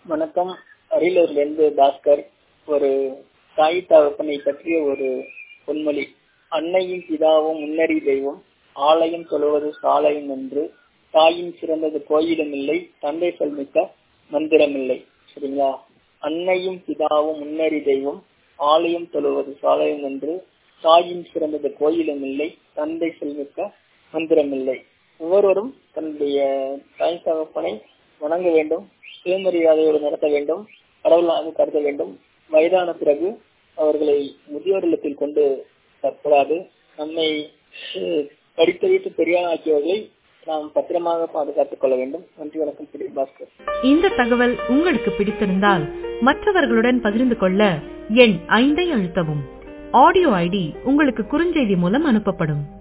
வணக்கம் அரியலூர்லேருந்து பாஸ்கர் ஒரு தாய் தகப்பனை பற்றிய ஒரு பொன்மொழி அன்னையும் பிதாவும் முன்னறி தெய்வம் ஆலயம் தொழுவது சாலயம் என்று தாயின் சிறந்தது கோயிலும் இல்லை தந்தை சொல்மிக்க மந்திரமில்லை சரிங்களா அன்னையும் பிதாவும் முன்னறி தெய்வம் ஆலயம் தொழுவது சாலயம் என்று தாயின் சிறந்தது கோயிலும் இல்லை தந்தை செல்மிக்க மந்திரமில்லை ஒவ்வொருவரும் தன்னுடைய தாய் தகப்பனை வணங்க வேண்டும் சுயமரியாதையோடு நடத்த வேண்டும் கடவுளாக கருத வேண்டும் வயதான பிறகு அவர்களை முதியோர் இல்லத்தில் கொண்டு தரக்கூடாது நம்மை படித்து வைத்து பெரியார் ஆக்கியவர்களை நாம் பத்திரமாக பாதுகாத்துக் கொள்ள வேண்டும் நன்றி வணக்கம் திரு பாஸ்கர் இந்த தகவல் உங்களுக்கு பிடித்திருந்தால் மற்றவர்களுடன் பகிர்ந்து கொள்ள எண் ஐந்தை அழுத்தவும் ஆடியோ ஐடி உங்களுக்கு குறுஞ்செய்தி மூலம் அனுப்பப்படும்